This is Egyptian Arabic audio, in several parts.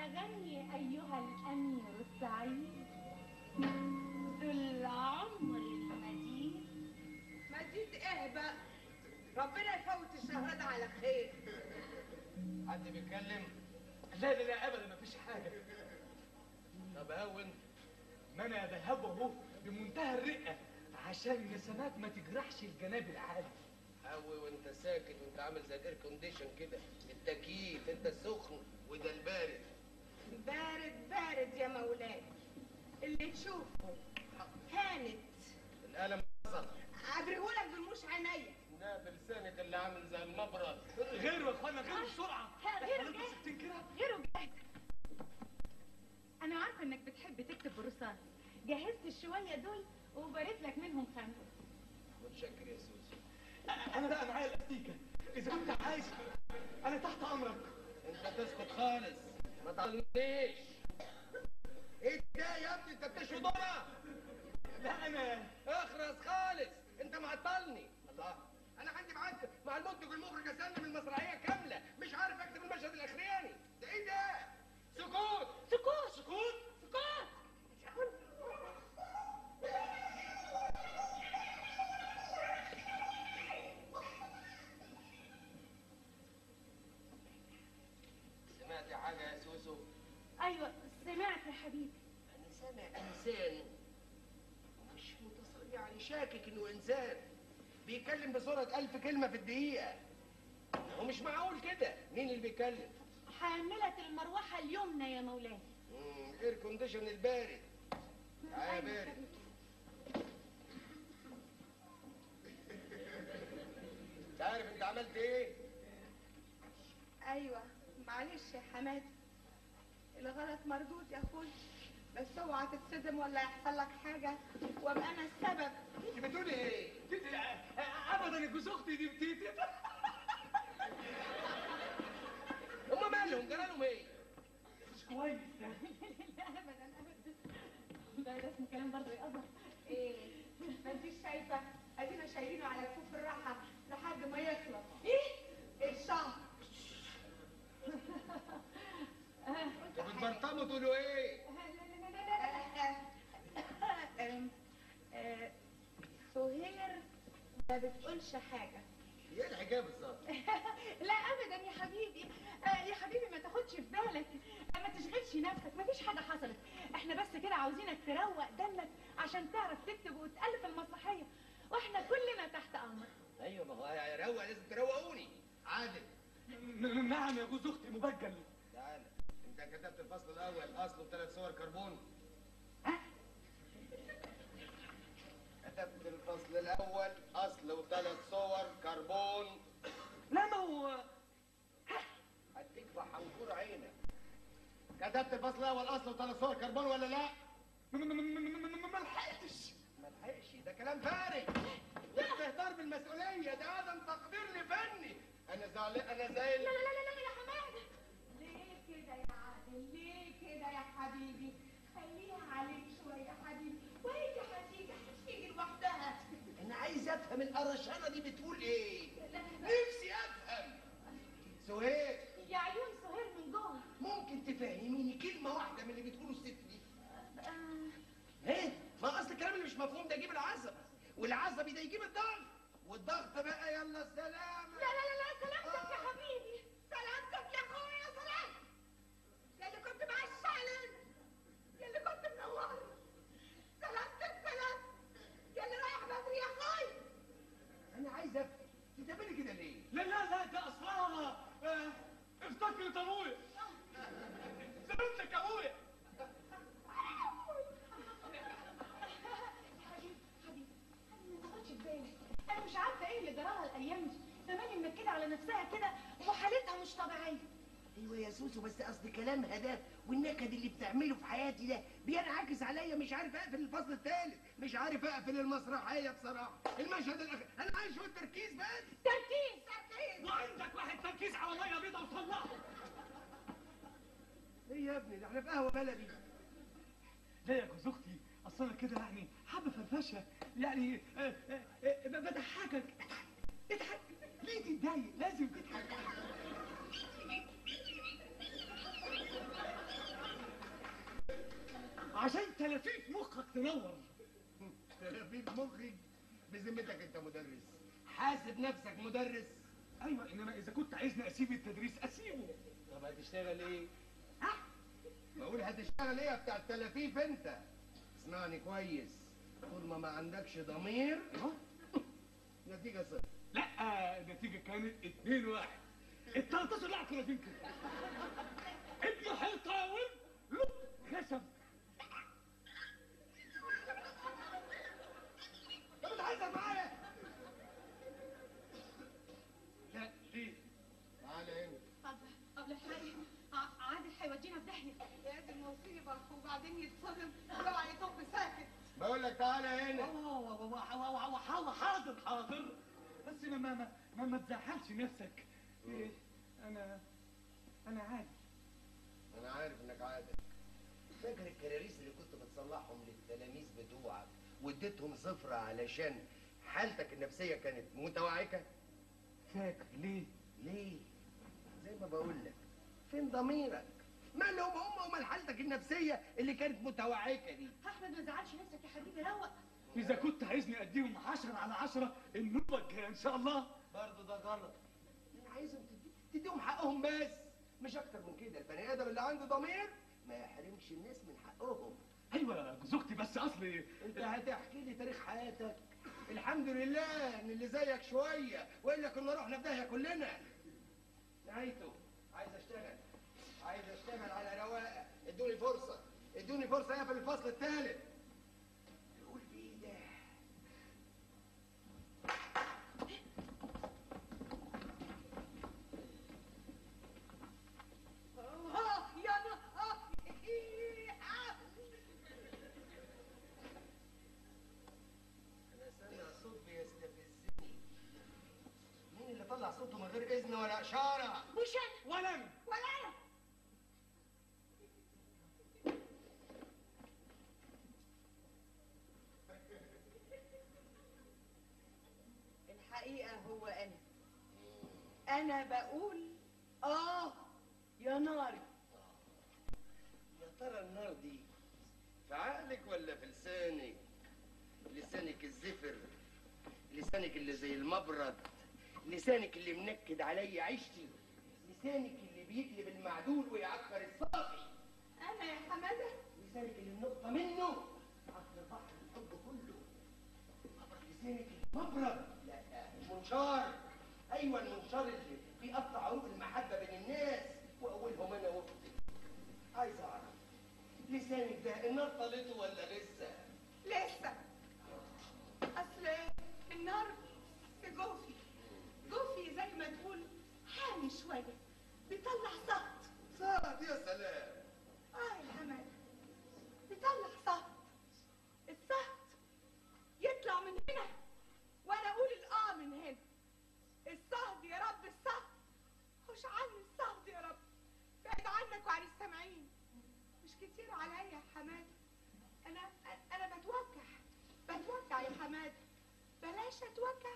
أغني أيها الأمير السعيد ذو العمر المديد مجيد ايه بقى ربنا يفوت الشهر ده على خير حد بيتكلم لا لا لا ابدا مفيش حاجه طب هون ما انا بهبه بمنتهى الرقه عشان النسمات ما تجرحش الجناب العالي هوي وانت ساكت وانت عامل زي الاير كونديشن كده التكييف انت السخن وده البارد بارد بارد يا مولاي اللي تشوفه هانت القلم حصل ابريهولك بالمش عينيا لا بلسانك اللي عامل زي المبرد غيره يا اخوانا غيره بسرعه غيره احنا جاهز. ساكتين كده غيره جاهز أنا عارفة إنك بتحب تكتب برصاص جهزت شوية دول وبريت لك منهم خمسة متشكر يا سوسو انا بقى معايا الاستيكه اذا كنت عايز انا تحت امرك انت تسكت خالص ما تعلمنيش ايه ده يا ابني انت بتشوي ضرة لا انا اخرس خالص انت معطلني الله انا عندي ميعاد مع المنتج المخرج اسلم المسرحيه كامله مش عارف اكتب المشهد الاخراني ده ايه ده سكوت سكوت سكوت سكوت سمعت حاجه يا سوسو أيوة سمعت يا حبيبي انا سامع انسان مش متصل يعني شاكك انه انسان بيتكلم بسرعه ألف كلمه في الدقيقه ومش معقول كده مين اللي بيتكلم حاملة المروحة اليمنى يا مولاي مم، الاير كونديشن البارد تعالى يا بارد انت عارف انت عملت ايه ايوه معلش يا حماد الغلط مردود يا اخوي بس اوعى تتصدم ولا يحصل لك حاجه وابقى انا السبب انت بتقولي ايه ابدا جوز اختي دي بتيتي هم مالهم جرى لهم ايه مش كويس لا أبدا أبدا ده ده اسمه كلام برضه يقدر ايه ما انتيش شايفه ادينا شايلينه على كوف الراحه لحد ما يخلص إيه؟ الشهر انتوا بتبرطموا تقولوا ايه لا لا لا لا لا أم، آه، سهير ما بتقولش حاجه ايه الحكايه بالظبط لا ابدا يا حبيبي آه يا حبيبي ما تاخدش في بالك آه، ما تشغلش نفسك ما فيش حاجه حصلت احنا بس كده عاوزينك تروق دمك عشان تعرف تكتب وتالف المسرحيه واحنا كلنا تحت امرك ايوه ما هو هيروق لازم تروقوني عادل ن- نعم يا جوز اختي مبجل تعالى انت كتبت الفصل الاول اصله ثلاث صور كربون كتبت الفصل الاول اصله ثلاث صور كربون لا ما هو هديك بحنكور عينك كتبت الفصل الاول اصله ثلاث صور كربون ولا لا م- م- م- م- م- م- ما لحقتش ما تحقش ده كلام فارغ واستهتار بالمسؤوليه ده عدم تقدير لفني انا زعلان انا لا زعلان لا لا لا لا يا حماد ليه كده يا عادل ليه كده يا حبيبي خليها عليك شويه يا حبيبي وهي هتيجي هتيجي لوحدها انا عايز افهم القرشانه دي بتقول ايه نفسي افهم سهير يا عيون سهير من جوه ممكن تفهميني كلمه واحده من اللي بتقوله الست دي آه، ايه ما اصل الكلام اللي مش مفهوم ده يجيب العصب والعصبي ده يجيب الضغط والضغط بقى يلا السلامه لا لا لا لا سلامتك يا حبيبي سلامتك يا اخويا سلام يا اللي كنت معشقلن يا اللي كنت منور سلامتك سلام يا اللي رايح بدري يا اخوي انا عايز افهم انت بتعملي كده ليه لا لا لا ده اصلها آه، افتكرت ابويا سلامتك يا ابويا حبيبي حبيبي حبيبي ما تاخدش في بالك انا مش عارفه ايه اللي جراها الايام دي زمان منكده على نفسها كده وحالتها مش طبيعيه ايوه يا سوسو بس قصدي كلامها ده والنكد اللي بتعمله في حياتي ده بينعكس عليا مش عارف اقفل الفصل الثالث مش عارف اقفل المسرحيه بصراحه المشهد الاخير انا عايز شويه تركيز بس تركيز تركيز وعندك واحد تركيز على ميه بيضاء وطلعه ايه يا ابني ده احنا في قهوه بلدي لا يا جوز اختي اصل انا كده يعني حابه فرفشه يعني آه، آه، آه، بضحكك اضحك اضحك ليه تتضايق لازم تضحك عشان تلافيف مخك تنور تلفيف مخي بذمتك انت مدرس حاسب نفسك مدرس ايوه انما اذا كنت عايزني اسيب التدريس اسيبه طب هتشتغل ايه؟ ها؟ بقول هتشتغل ايه يا بتاع التلافيف انت؟ اسمعني كويس طول ما ما عندكش ضمير اهو نتيجة صفر لا النتيجه كانت 2 1 ال 13 لاعب كانوا فين كده ابن حيطاول لب خشب طب انت عايزك معايا؟ لا ليه؟ تعالى هنا قبل قبل الحقيقة ع- عادل هيودينا في داهية يا دي المصيبة وبعدين يتصدم يقع يطب ساكت بقول لك تعالى هنا حاضر حاضر حاضر بس ما ما ما ما, ما تزعلش نفسك إيه انا انا عادي انا عارف انك عادل فاكر الكراريس اللي كنت بتصلحهم للتلاميذ بتوعك واديتهم صفر علشان حالتك النفسية كانت متوعكة؟ فاكر ليه؟ ليه؟ زي ما بقول لك فين ضميرك؟ مالهم هم ومال حالتك النفسية اللي كانت متوعكة دي؟ احمد ما تزعلش نفسك يا حبيبي روق اذا كنت عايزني اديهم 10 على 10 النوبه الجايه ان شاء الله برضه ده غلط انا عايزهم تدي- تديهم حقهم بس مش اكتر من كده البني ادم اللي عنده ضمير ما يحرمش الناس من حقهم ايوه زوجتي بس اصلي انت هتحكي لي تاريخ حياتك الحمد لله ان اللي زيك شويه والا كنا رحنا في داهيه كلنا نهايته عايز اشتغل عايز اشتغل على رواقه ادوني فرصه ادوني فرصه اقفل الفصل الثالث يقول ايه ده آه يا نا- آه. آه. انا سامع صوت بيستفزني مين اللي طلع صوته من غير اذن ولا اشاره مش انا ولا أنا. ولا انا الحقيقة هو أنا أنا بقول آه يا ناري يا ترى النار دي في عقلك ولا في لسانك لسانك الزفر لسانك اللي زي المبرد لسانك اللي منكد علي عيشتي لسانك اللي بيقلب المعدول ويعكر الصافي أنا يا حمادة لسانك اللي النقطة منه عكر بحر الحب كله مبرد لسانك المبرد لا المنشار ايوه المنشار اللي بيقطع عروق المحبة بين الناس واولهم انا واختي عايز اعرف لسانك ده النار طالته ولا لسه؟ لسه أصل النار في جوفي جوفي زي ما تقول حامي شوية بيطلع صوت صاد يا سلام آه يا حمادة بيطلع صوت الصوت يطلع من هنا وأنا أقول الآه من هنا الصهد يا رب الصهد خش عني الصهد يا رب بعد عنك وعن السامعين مش كتير عليا يا حمادة أنا أنا بتوجع بتوجع يا حمادة بلاش أتوجع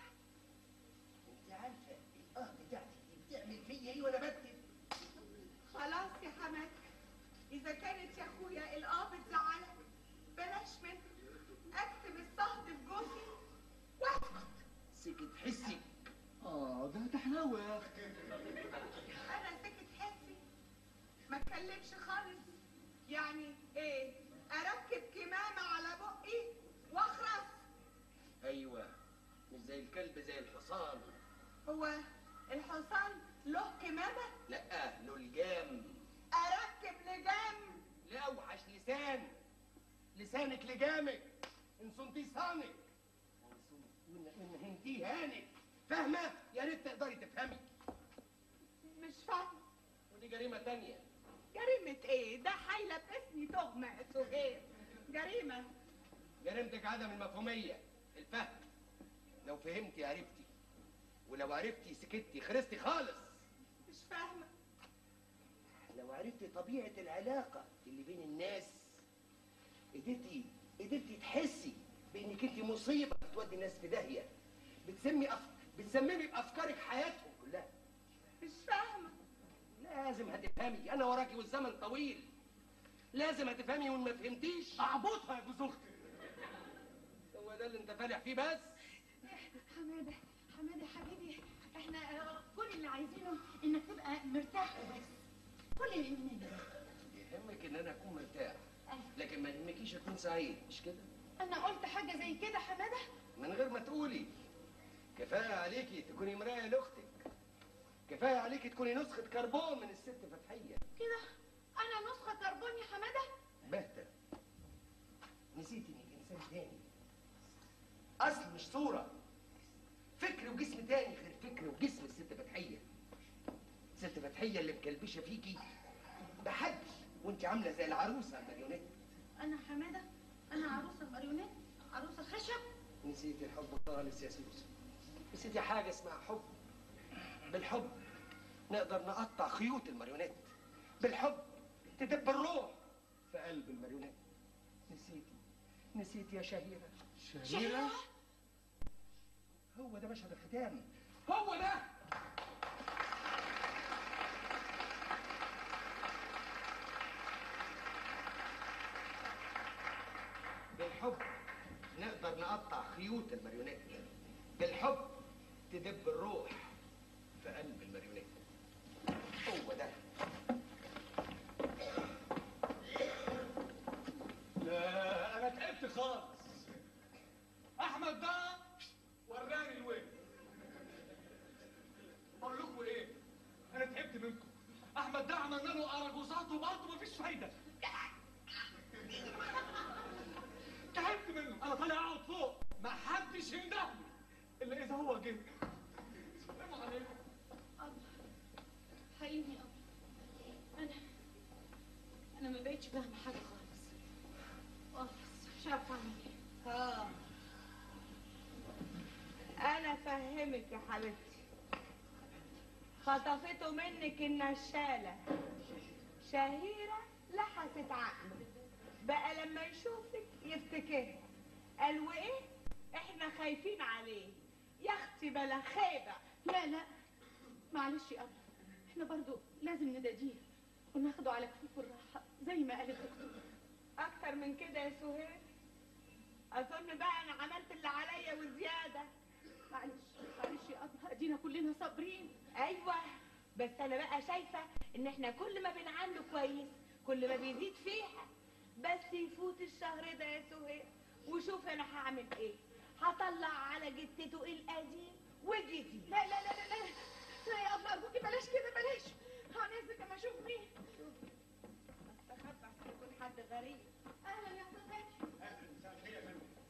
انت عارفة الاه بتاعتك دي بتعمل فيا ايه وانا بكتب؟ خلاص يا حماد إذا كانت يا أخويا الآه بتزعلك بلاش منها أكتب الصهد في جوفي وأسكت سكت حسي اه ده تحلاوه يا اخي أنا سكت حسي ما اتكلمش خالص يعني إيه أركب كمامة على بقي وأخرس ايوه مش زي الكلب زي الحصان هو الحصان له كمامة لا له الجام أركب لجام لا اوحش لسان لسانك لجامك ان صنتي صانك وان إن هنتي هانك فاهمه يا ريت تقدري تفهمي مش فاهمة ودي جريمه تانية جريمة إيه ده هيلبسني تهمة سهير جريمة جريمتك عدم المفهوميه الفهم لو فهمتي عرفتي ولو عرفتي سكتي خرستي خالص مش فاهمة لو عرفتي طبيعة العلاقة اللي بين الناس قدرتي قدرتي تحسي بانك انت مصيبة بتودي الناس في داهية بتسمي أف... بتسممي بافكارك حياتهم كلها مش فاهمة لازم هتفهمي انا وراكي والزمن طويل لازم هتفهمي وان ما فهمتيش اعبطها يا جوز اختي هو ده اللي انت فالح فيه بس حماده حماده حبيبي احنا آه، كل اللي عايزينه انك تبقى مرتاح وبس كل اللي يهمنا يهمك ان انا اكون مرتاح لكن ما يهمكيش اكون سعيد مش كده انا قلت حاجه زي كده حماده من غير ما تقولي كفايه عليكي تكوني مرايه لاختك كفايه عليكي تكوني نسخه كربون من الست فتحيه كده انا نسخه كربون يا حماده بهتة نسيت انك انسان تاني اصل مش صوره فكر وجسم تاني غير فكر وجسم الست فتحيه ست فتحيه اللي مكلبشه فيكي بحد وانت عامله زي العروسه الماريونيت انا حماده انا عروسه ماريونيت عروسه خشب نسيتي الحب خالص يا سوسن نسيتي حاجه اسمها حب بالحب نقدر نقطع خيوط الماريونيت بالحب تدب الروح في قلب الماريونيت نسيتي نسيتي يا شهيره شهيره هو ده مشهد الختام هو ده بالحب نقدر نقطع خيوط الماريونيت بالحب تدب الروح في قلب الماريونيت هو ده لا انا تعبت خالص احمد ده وراني الوين بقول لكم ايه انا تعبت منكم احمد ده عملنا له اراجوزات وبرضه مفيش فايده تعبت منه انا طالع اقعد فوق ما حدش يندهني الا اذا هو جه السلام عليكم الله حقيقي الله انا انا ما بقتش فاهمه حاجه خالص خالص مش عارفه اعمل ايه اه انا فهمك يا حبيبتي خطفته منك النشالة شهيرة لحست عقله بقى لما يشوفك يفتكرها قال وايه احنا خايفين عليه يا اختي بلا خيبة لا لا معلش يا ابله احنا برضو لازم نداديه وناخده على كفوف الراحه زي ما قالت الدكتور اكتر من كده يا سهير اظن بقى انا عملت اللي عليا وزيادة معلش معلش يا ابله ادينا كلنا صابرين ايوه بس انا بقى شايفه ان احنا كل ما بنعامله كويس كل ما بيزيد فيها بس يفوت الشهر ده يا سهير وشوف انا هعمل ايه هطلع على جتته القديم والجديد لا لا لا لا لا لا يا ابله ارجوكي بلاش كده بلاش هنزلك اما اشوف مين استخبى عشان يكون حد غريب اهلا يا استاذ زكي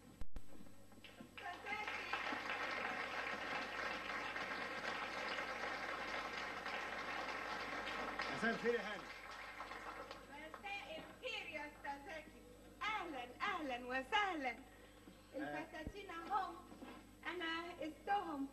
مساء الخير يا هاني مساء الخير يا استاذ زكي اهلا اهلا وسهلا الفساتين اهم انا قستهم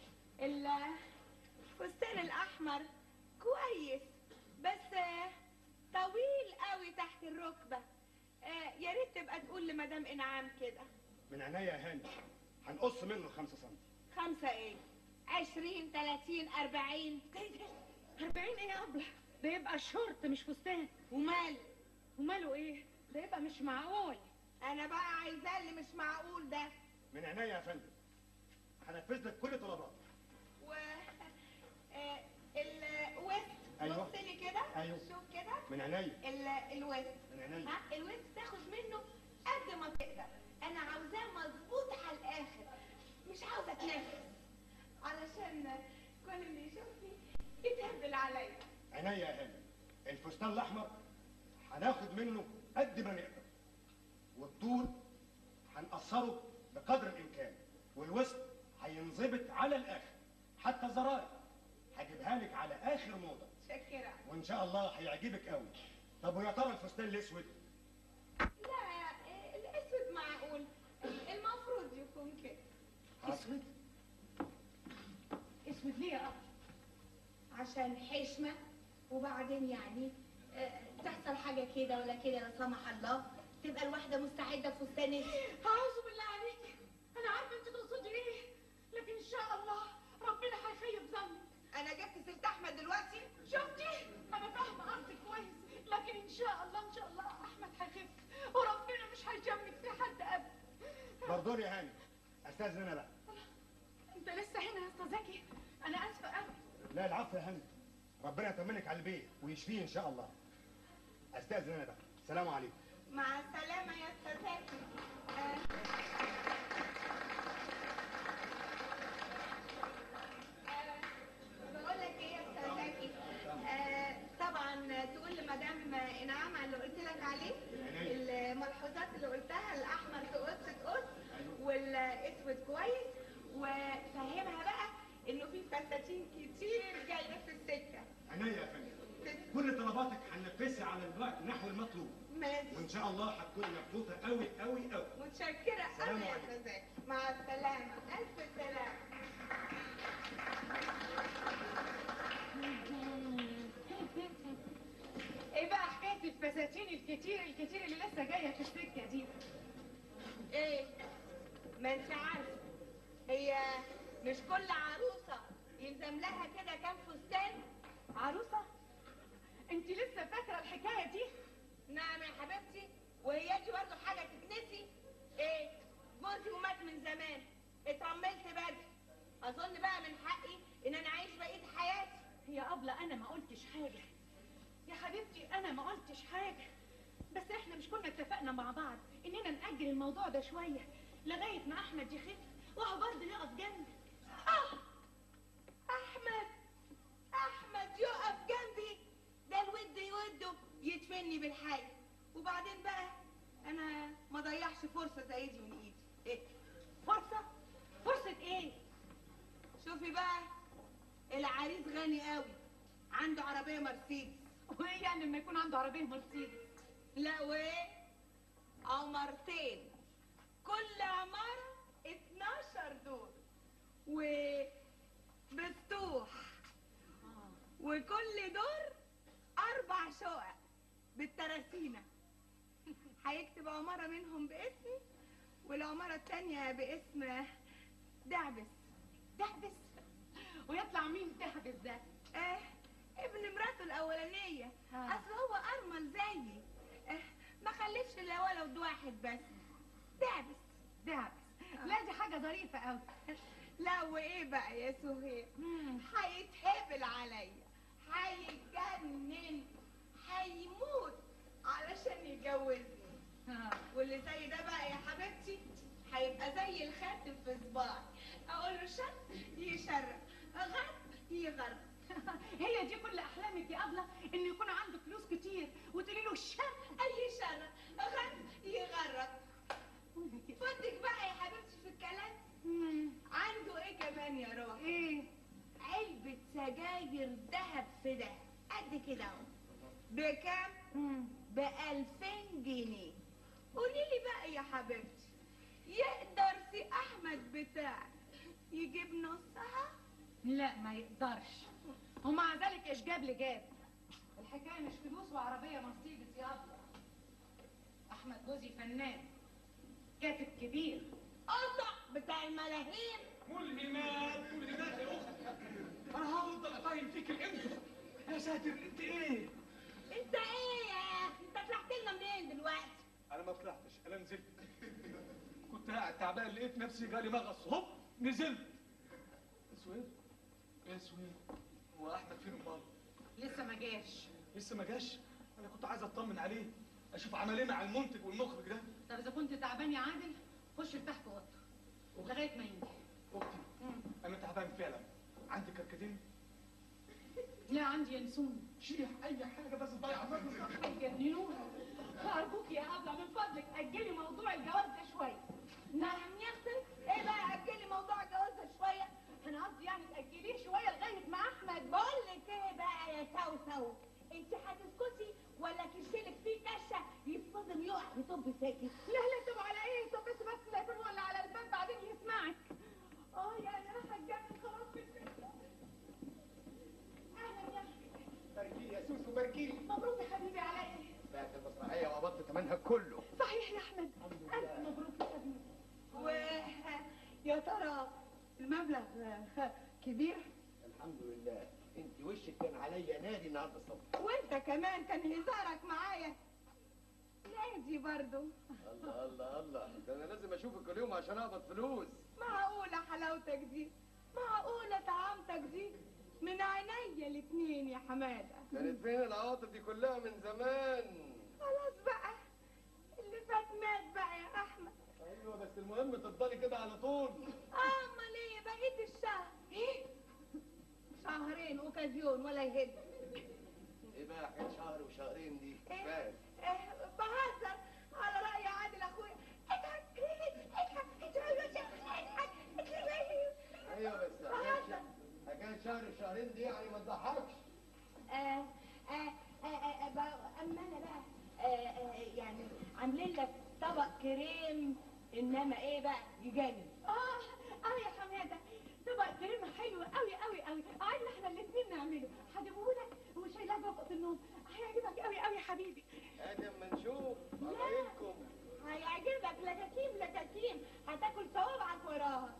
الفستان الاحمر كويس بس آه، طويل قوي تحت الركبه آه، يا ريت تبقى تقول لمدام انعام كده من عينيا يا هاني هنقص منه خمسة سم خمسة ايه عشرين تلاتين اربعين 40 ايه يا ابله ده يبقى شورت مش فستان ومال وماله ايه ده يبقى مش معقول انا بقى عايزاه اللي مش معقول ده من عينيا يا فندم هنفذ لك كل طلباتك و آه، الويست أيوة. بص لي كده أيوة. شوف كده من عينيا ال- الويست من عينيا ها الويست تاخد منه قد ما تقدر انا عاوزاه مظبوط على الاخر مش عاوزه اتنفس علشان كل اللي يشوفني يتهبل عليا عينيا يا هاني الفستان الاحمر هناخد منه قد ما نقدر والطول هنقصره بقدر الامكان والوسط هينظبط على الاخر حتى الزراير هجيبها لك على اخر موضه شكرا وان شاء الله هيعجبك قوي طب ويا ترى الفستان الاسود لا آه، الاسود معقول المفروض يكون كده اسود اسود ليه يا ابله عشان حشمة وبعدين يعني آه، تحصل حاجة كده ولا كده لا سمح الله تبقى الواحدة مستعدة فستان اسود. اعوذ بالله عليك انا عارفه انت تقصدي ايه لكن ان شاء الله ربنا هيخيب ظنك أنا جبت سيرة أحمد دلوقتي شفتي انا فاهمه قصدك كويس لكن ان شاء الله ان شاء الله بردور يا هاني استاذن انا بقى انت لسه هنا يا استاذ زكي انا اسفه قوي لا العفو يا هاني ربنا يطمنك على البيت ويشفيه ان شاء الله استاذن انا بقى السلام عليكم مع السلامة يا أستاذ زكي آه. آه، بقول لك إيه يا أستاذ زكي آه، طبعا تقول لمدام إنعام على اللي قلت لك عليه الملحوظات اللي قلتها الأحمر تقص تقص والأسود كويس وفهمها بقى إنه في فساتين كتير جاية في السكة عينيا يا فندم كل طلباتك هننفذها على الوقت نحو المطلوب ماشي وان شاء الله هتكون مبسوطه قوي قوي قوي متشكرة سلام قوي يا عليكم. أستاذ زكي مع السلامة ألف سلامة ايه بقى حكايه الفساتين الكتير الكتير اللي لسه جايه في السكه دي ايه ما انت عارفه هي مش كل عروسه يلزم لها كده كام فستان عروسه انت لسه فاكره الحكايه دي نعم يا حبيبتي وهي دي برضه حاجه تتنسي ايه جوزي ومات من زمان اترملت بدري اظن بقى من حقي ان انا اعيش بقيه حياتي يا أبلة أنا ما قلتش حاجة يا حبيبتي أنا ما قلتش حاجة بس إحنا مش كنا اتفقنا مع بعض إننا نأجل الموضوع ده شوية لغاية ما أحمد يخف وهو برضه يقف جنبي آه! احمد احمد يقف جنبي ده الود يوده يدفني بالحي وبعدين بقى انا ما ضيعش فرصه زي دي من ايدي إيه؟ فرصة فرصة إيه؟ شوفي بقى العريس غني قوي عنده عربيه مرسيدس وإيه يعني لما يكون عنده عربية مرسيدس؟ لا وايه عمارتين كل عماره 12 دور و بسطوح وكل دور اربع شقق بالتراسينه هيكتب عماره منهم باسمي والعماره التانية باسم دعبس دهبس ويطلع مين دهبس ده؟ اه ابن مراته الاولانيه آه. اصل هو ارمل زيي اه ما خلفش الا ولد واحد بس دعبس دهبس لا دي حاجة ظريفة أوي لا وايه بقى يا سهير مم. هيتهبل عليا هيتجنن هيموت علشان يتجوزني آه. واللي زي ده بقى يا حبيبتي هيبقى زي الخاتم في صباعي اقول له شر يشرب غرب يغرب هي دي كل أحلامك يا أبلة إن يكون عنده فلوس كتير وتقولي له الشر اي شر غرب يغرب فدك بقى يا حبيبتي في الكلام مم. عنده ايه كمان يا روح إيه؟ علبة سجاير ذهب في ده قد كده اهو بكام؟ مم. بألفين جنيه قولي لي بقى يا حبيبتي يقدر سي أحمد بتاعك يجيب نصها؟ لا ما يقدرش ومع ذلك ايش جاب لي جاب الحكايه مش فلوس وعربيه مرسيدس يا ابله احمد جوزي فنان كاتب كبير قطع بتاع الملاهين ملهمات ملهمات يا اخت انا هفضل قايم فيك الامتى يا ساتر انت ايه انت ايه يا اخي انت طلعت لنا منين دلوقتي انا ما طلعتش انا نزلت كنت قاعد تعبان لقيت نفسي جالي مغص هوب نزلت اسود ايه اسود هو احمد فين امال لسه ما جاش لسه ما جاش انا كنت عايز اطمن عليه اشوف عمل ايه مع المنتج والمخرج ده طب اذا كنت تعبان يا عادل خش ارتاح في اوضته لغايه ما يجي اختي انا تعبان فعلا عندي كركدين لا عندي ينسون شيح اي حاجه بس تضيع النفس يجننونا ارجوك يا ابله من فضلك اجلي موضوع الجواز ده شويه نعم يا اختي ايه بقى اجلي موضوع الجواز ده شويه انا قصدي يعني تاجليه شويه لغايه ما احمد بقول لك ايه بقى يا سوسو انت هتسكتي ولا كشلك فيه كشه يتصدم يقع يطب ساكت لا لا طب على ايه طب بس بس لا يكون ولا على الباب بعدين يسمعك اه يعني انا هتجنن خلاص في الفكرة. اهلا يا أخي. بركي يا سوسو بركي مبروك يا حبيبي على ايه بعت المسرحيه وقبضت ثمنها كله صحيح يا احمد الف مبروك يا حبيبي و يا ترى المبلغ كبير الحمد لله انت وشك كان عليا نادي النهارده الصبح وانت كمان كان هزارك معايا لا هادي برضو الله الله الله ده انا لازم اشوفك كل يوم عشان اقبض فلوس معقولة حلاوتك دي معقولة طعامتك دي من عينيا الاتنين يا حمادة كانت فين العواطف دي كلها من زمان خلاص بقى اللي فات مات بقى يا احمد ايوه بس المهم تفضلي كده على طول امال ايه بقيت الشهر ايه شهرين اوكازيون ولا يهد ايه بقى حكايه شهر وشهرين دي مش إيه؟ فاهم إيه، بهزر على رأي عادل اخويا اضحك اضحك اضحك اضحك اضحك ايوه بس حكايه ش- حكايه شهر وشهرين دي يعني ما تضحكش آه، آه، آه، آه، بقى- اما انا بقى آه، آه، يعني عاملين لك طبق كريم انما ايه بقى يجنن اه اه يا حماده طبق كريم حلو قوي قوي قوي عايزنا احنا الاثنين نعمله هجيبه لك وشايلاه جوه اوضه النوم هيعجبك قوي قوي يا حبيبي ادي اما نشوف عمايلكم هيعجبك لكاكيم لكاكيم هتاكل صوابعك وراها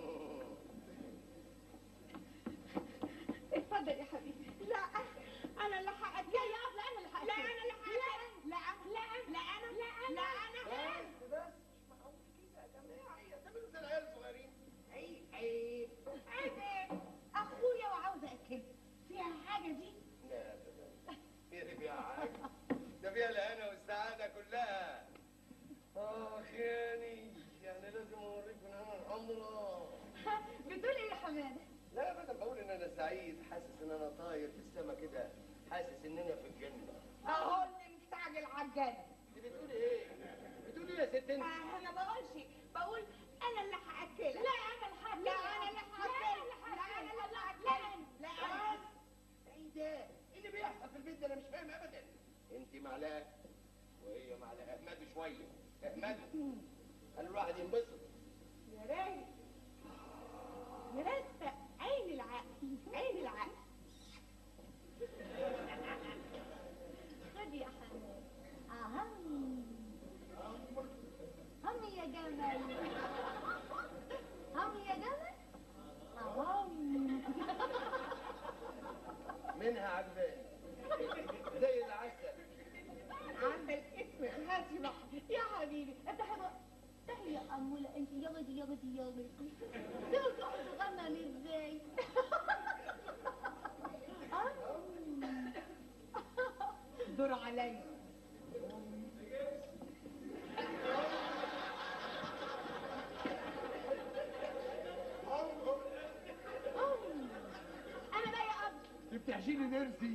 اتفضل يا حبيبي لا انا اللي هاكل لا يا ابله انا اللي هاكل لا انا اللي هاكل لا لا لا انا لا انا بس بس مش معقول كده يا جماعه يا تعملوا زي العيال الصغيرين عيب عيب عيب اخويا وعاوزه اكل فيها حاجه دي لا ابدا ايه فيها حاجه ده فيها الهنا والسعاده كلها اخ ياني يعني لازم اوريك من هنا الحمراء بتقول ايه يا حماده لا ابدا بقول ان انا سعيد حاسس ان انا طاير في السما كده حاسس اننا في الجنه اهو اللي مستعجل عالجنة انت بتقولي ايه بتقولي ايه يا ست انت آه، انا بقولش بقول انا اللي هاكلك لا انا اللي هاكل لا انا اللي هاكلك لا لا انا انا اللي اللي هاكل هاكلك لا انا بس ايه ده ايه اللي بيحصل في البيت ده انا مش فاهم ابدا انت معلقه وهي معلقه اهمدوا شويه اهمدوا خلوا الواحد ينبسط يا ريت يا ريت عين العقل عين العقل خدي يا حماده اهم هم يا جمل هم يا جمل اهم منها عجباني زي العسل عندك اسم خاسي بقى يا حبيبي انت حلو تعالي يا أمولة انت يغدي يغدي يغدي دول تغنى ازاي دور عليا انا بقى يا اب انت بتحشيلي نرسي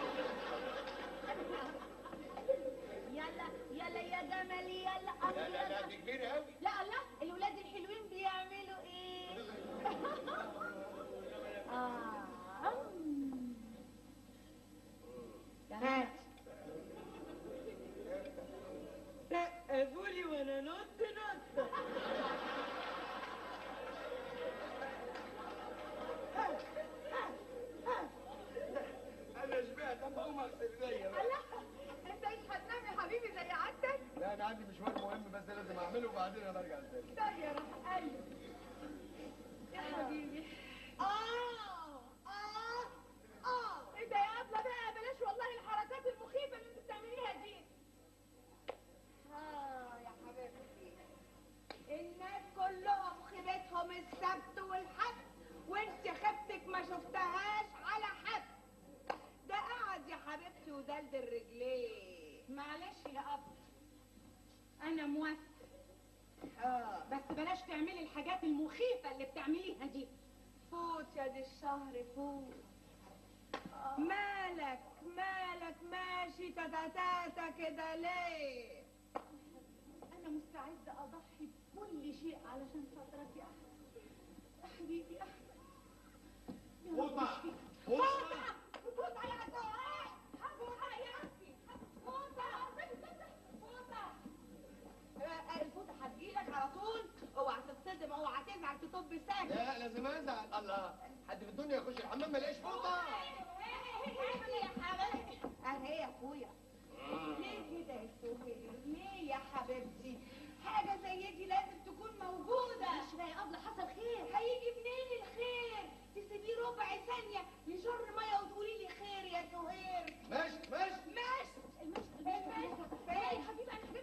يلا يلا يا جمل يلا أب لا لا لا يلا دي كبيره قوي لا الله الولاد الحلوين بيعملوا ايه اه هات سقفولي وانا نط نط انا شبعت اما اقوم اغسل ايديا بقى. الله انت مش هتنام يا حبيبي زي عادتك لا انا عندي مشوار مهم بس لازم اعمله وبعدين انا ارجع تاني طب يا روح قلبي يا حبيبي اه اه اه ايه ده يا ابله بقى بلاش والله الحركات المخيفه اللي انت بتعمليها دي اه يا حبيبتي الناس كلهم خيبتهم السبت والحد وانت خيبتك ما شفتهاش على حد ده قعد يا حبيبتي ودلدل رجليه معلش يا اب انا موافقه اه بس بلاش تعملي الحاجات المخيفه اللي بتعمليها دي فوت يا دي الشهر فوت مالك مالك ماشي تتاتاتا كده ليه انا مستعده اضحي بكل شيء علشان خاطرك يا احمد يا حبيبي يا احمد يا رب فوطة اشفيك. فوطة فوطة يا دعاء فوطة يا اختي فوطة فوطة آه، الفوطة هتجيلك على طول اوعى تتصدم اوعى تزعل تطب ساكت لا لازم ازعل الله حد في الدنيا يخش الحمام ما يلاقيش فوطه يا حبيبي اهي يا اخويا ليه كده يا سهير ليه يا حبيبتي حاجة زي دي لازم تكون موجودة مش بقى يا ابله حصل خير هيجي منين الخير تسيبيه ربع ثانية يجر مية وتقولي لي خير يا سهير ماشي ماشي ماشي المشهد المشهد يا حبيبي انا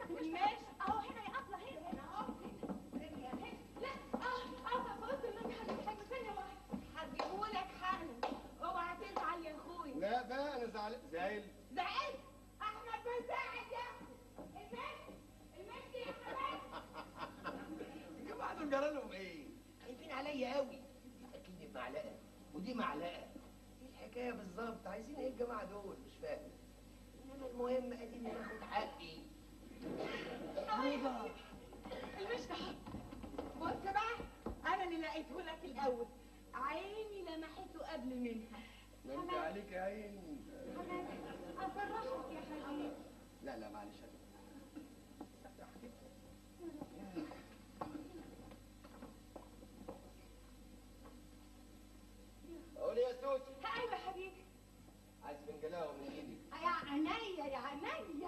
قوي اكيد دي معلقه ودي معلقه ايه الحكايه بالظبط عايزين ايه الجماعه دول مش فاهم انما المهم اديني باخد حقي هيدا المشتحى بص بقى انا اللي لقيته لك الاول عيني لمحته قبل منها ما انت عليك عين حماده افرحك يا حبيبي لا لا معلش قول يا سوسي ايوه يا حبيبي عايز فنجلاوه من ايدي يا عينيا يا عينيا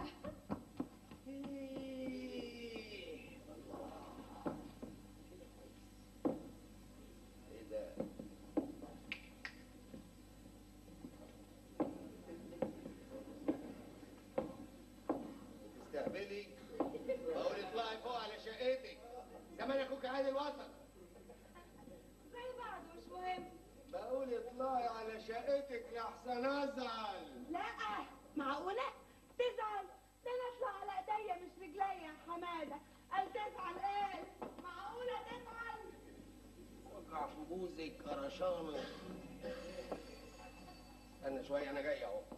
إيه، الله ايه ده بتستهبلي بقول اطلعي فوق على شقتك زمان اخوك عادل وصل زي بعض مش مهم بقول اطلعي على شقتك لحسن ازعل لا معقولة تزعل ده انا اطلع على ايديا مش رجليا يا حمادة قال تزعل ايه معقولة تزعل وقع في بوزك قرشانه استنى شويه انا جاي اهو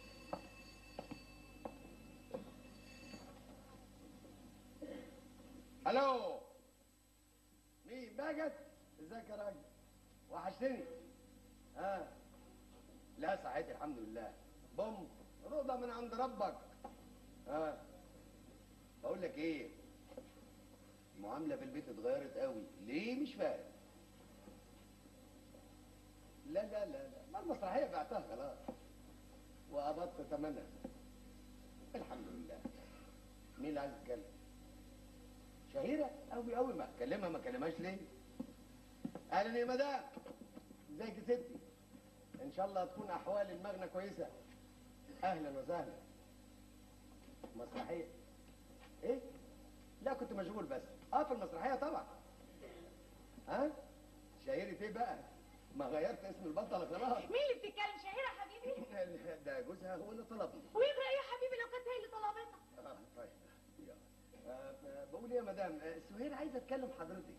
الو مين بجد ازيك يا راجل وحشتني ها لا صحيت الحمد لله بوم رضا من عند ربك ها بقول لك ايه المعامله في البيت اتغيرت قوي ليه مش فاهم لا لا لا لا ما المسرحيه بعتها خلاص وقبضت ثمنها الحمد لله مين اللي عايز يتكلم شهيرة قوي قوي ما اكلمها ما اكلمهاش ليه اهلا يا مدام ازيك يا ستي ان شاء الله تكون احوال المغنى كويسه اهلا وسهلا مسرحيه ايه لا كنت مشغول بس اه في المسرحيه طبعا ها شهيرة ايه بقى ما غيرت اسم البطلة خلاص مين اللي بتتكلم شهيرة يا حبيبي ده جوزها هو اللي طلبني ويبقى ايه يا حبيبي لو كانت هي اللي طلبتك اه طيب يلا. آه، آه، بقول ايه يا مدام آه، سهير عايزه اتكلم حضرتك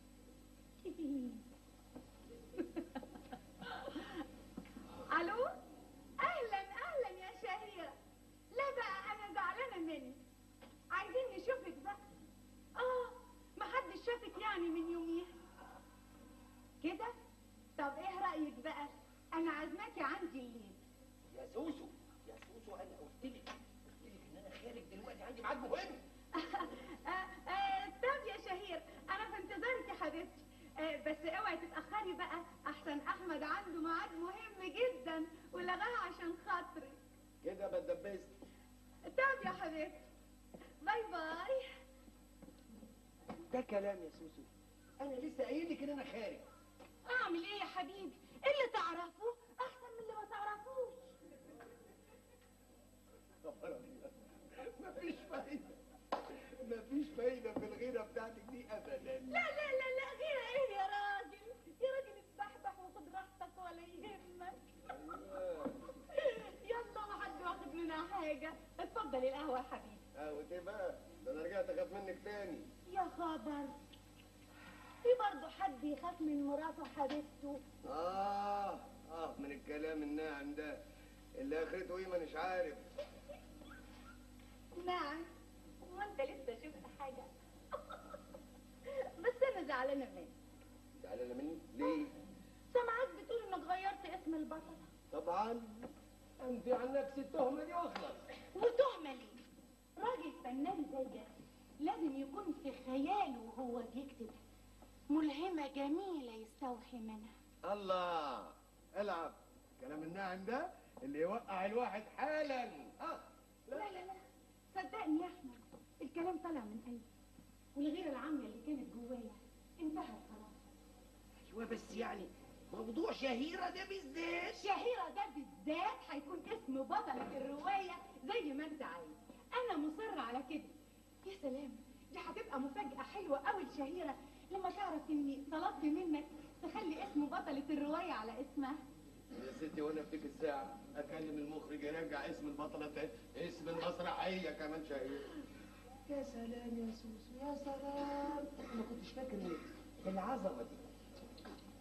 الو اهلا اهلا يا شهيرة لا بقى انا زعلانة منك عايزين نشوفك بقى اه محدش شافك يعني من يوميها كده طب ايه رأيك بقى انا عازماكي عندي الليل يا سوسو يا سوسو انا قلت لك قلت لك ان انا خارج دلوقتي عندي ميعاد مهم آه، آه، طب يا شهير انا في انتظارك يا حبيبتي آه، بس اوعي تتاخري بقى احسن احمد عنده ميعاد مهم جدا ولغاها عشان خاطري كده بتدبست طب يا حبيبتي باي باي ده كلام يا سوسو انا لسه قايل لك ان انا خارج اعمل ايه يا حبيبي اللي تعرفه احسن من اللي ما تعرفوش خبر أبيض. مفيش فايده مفيش فايده في الغيره بتاعتك دي ابدا لا لا لا لا غير ايه يا راجل يا راجل استحبح وخد راحتك ولا يهمك يلا ما حد واخد منها حاجه اتفضل القهوه يا حبيبي قهوة ايه بقى؟ ده انا رجعت اخاف منك تاني يا خبر في برضه حد يخاف من مراته حبيبته اه اه من الكلام الناعم ده اللي اخرته ايه مانيش عارف نعم وانت لسه شفت حاجه بس انا زعلانه منك زعلانه مني ليه سمعت بتقول انك غيرت اسم البطله طبعا انت عن نفس التهمه دي واخلص وتهمه ليه راجل فنان زيك لازم يكون في خياله وهو بيكتب ملهمه جميله يستوحي منها الله العب كلام الناعم ده اللي يوقع الواحد حالا اه لا لا لا صدقني يا احمد الكلام طلع من قلبي والغيره العاميه اللي كانت جوايا انتهت خلاص ايوه بس يعني موضوع شهيره ده بالذات شهيرة ده بالذات هيكون اسم بطلة الرواية زي ما انت عايز انا مصرة على كده يا سلام دي هتبقى مفاجأة حلوة قوي لشهيرة لما تعرف اني طلبت منك تخلي اسم بطلة الرواية على اسمها يا ستي وانا في تلك الساعه اكلم المخرج يرجع اسم البطله بتاعت اسم المسرحيه كمان شهيره يا سلام يا سوسو يا سلام ما كنتش فاكر ان العظمه دي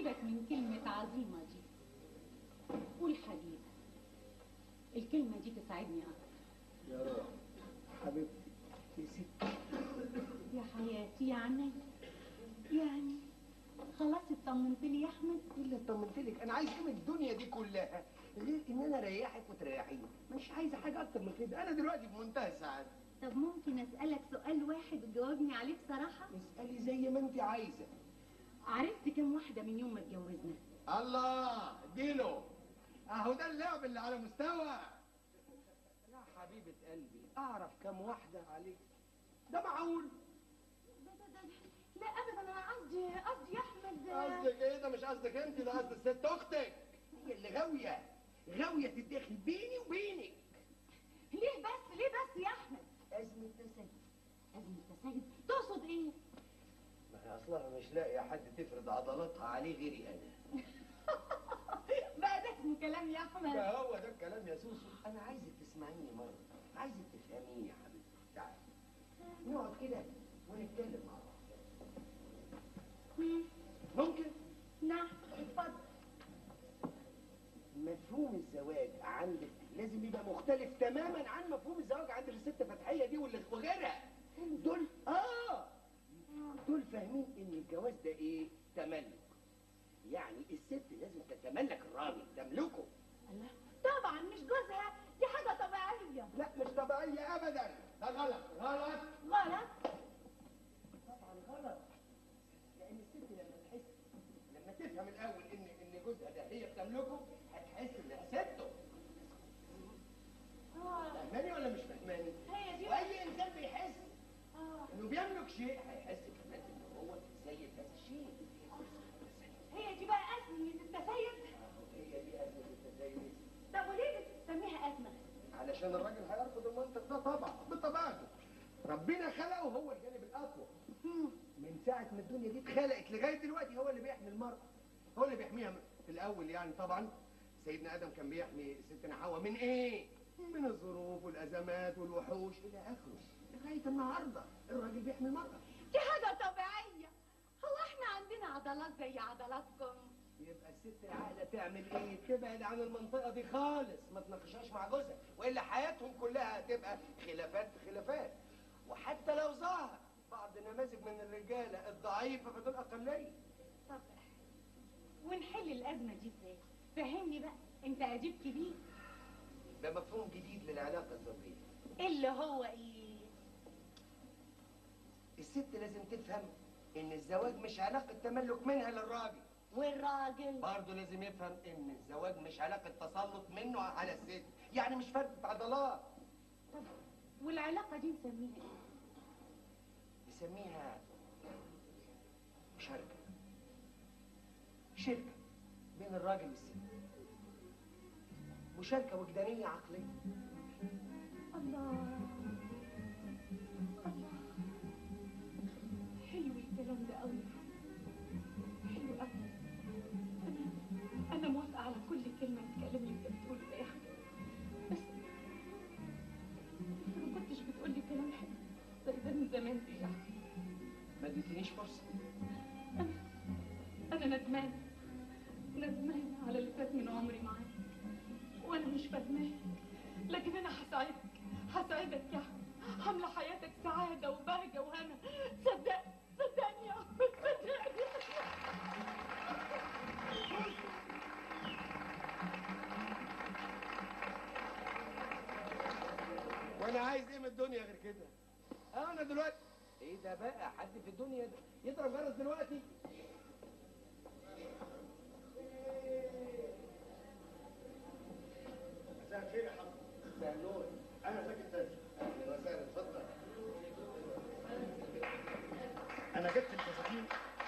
سيبك من كلمة عظيمة دي قول حبيبي الكلمة دي تساعدني أكتر يا روح حبيبتي يا ستي يا حياتي يعني يعني خلاص اطمنت لي يا أحمد اللي طمنت لك انا عايز ايه من الدنيا دي كلها غير ان انا اريحك وتريحيني مش عايزه حاجه اكتر من كده انا دلوقتي في منتهى السعاده طب ممكن أسألك سؤال واحد وتجاوبني عليه بصراحة اسالي زي ما انت عايزه عرفت كم واحدة من يوم ما اتجوزنا الله اديله اهو ده اللعب اللي على مستوى يا حبيبه قلبي اعرف كم واحده عليك ده معقول لا ابدا انا قصدي قصدي يا احمد قصدك ايه ده مش قصدك انت ده قصد الست اختك هي اللي غاويه غاويه تتدخل بيني وبينك ليه بس ليه بس يا احمد ازمه تسد أزمة تسيد تقصد إيه؟ ما هي اصلها مش لاقيه حد تفرض عضلاتها عليه غيري انا بقى ده اسمه كلام يا احمد ده هو ده الكلام يا سوسو انا عايزك تسمعيني مره عايزك تفهميني يا حبيبتي تعالي نقعد كده ونتكلم مع بعض مم. ممكن نعم اتفضل مفهوم الزواج عندك لازم يبقى مختلف تماما عن مفهوم الزواج عند الست فتحيه دي واللي وغيرها دول اه دول فاهمين ان الجواز ده ايه تملك يعني الست لازم تتملك الراجل تملكه الله طبعا مش جوزها دي حاجه طبيعيه لا مش طبيعيه ابدا ده غلط غلط غلط طبعا غلط لان الست لما تحس لما تفهم الاول ان ان جوزها ده هي بتملكه هتحس انها سته اه فاهماني ولا مش فاهماني هي دي واي انسان بيحس اه انه بيملك شيء هيحس كمان ان هو سيد هذا الشيء هي دي بقى ازمه التسيد هي دي ازمه التزايد طب وليه بتسميها ازمه علشان الراجل هيرفض المنطق ده طبعا بطبيعته ربنا خلقه هو الجانب الاقوى من ساعه ما الدنيا دي اتخلقت لغايه دلوقتي هو اللي بيحمي المراه هو اللي بيحميها في الاول يعني طبعا سيدنا ادم كان بيحمي ستنا حواء من ايه من الظروف والازمات والوحوش الى اخره لغايه النهارده الراجل بيحمي المراه دي حاجه طبيعيه هو احنا عندنا عضلات زي عضلاتكم يبقى الست العاقله تعمل ايه؟ تبعد عن المنطقه دي خالص ما تناقشهاش مع جوزها والا حياتهم كلها هتبقى خلافات في خلافات وحتى لو ظهر بعض نماذج من الرجاله الضعيفه فدول اقليه طب ونحل الازمه دي ازاي فهمني بقى انت اديب كبير ده مفهوم جديد للعلاقه الزوجيه اللي هو ايه الست لازم تفهم ان الزواج مش علاقه تملك منها للراجل والراجل برضه لازم يفهم ان الزواج مش علاقه تسلط منه على الست يعني مش فرد عضلات طب والعلاقه دي نسميها ايه نسميها مشاركة شركة بين الراجل والست مشاركة وجدانية عقلية الله الله حلو الكلام ده قوي حلو قوي انا انا موافقه على كل كلمه من الكلام اللي انت بتقوله ده يا احمد بس انت ما كنتش بتقول لي كلام حلو زي ده من زمان ليه يا احمد ما اديتنيش فرصة انا ندمانه ندمانه على اللي فات من عمري معاك وانا مش فاهماك لكن انا هساعدك هساعدك يا احمد هملى حياتك سعاده وبهجه وهنا صدق صدقني يا احمد صدقني وانا عايز ايه من الدنيا غير كده انا دلوقتي ايه ده بقى حد في الدنيا ده يضرب جرس دلوقتي مساء الخير يا حضرتك مساء النور انا زكي التاج اهلا وسهلا اتفضل انا جبت الفساتين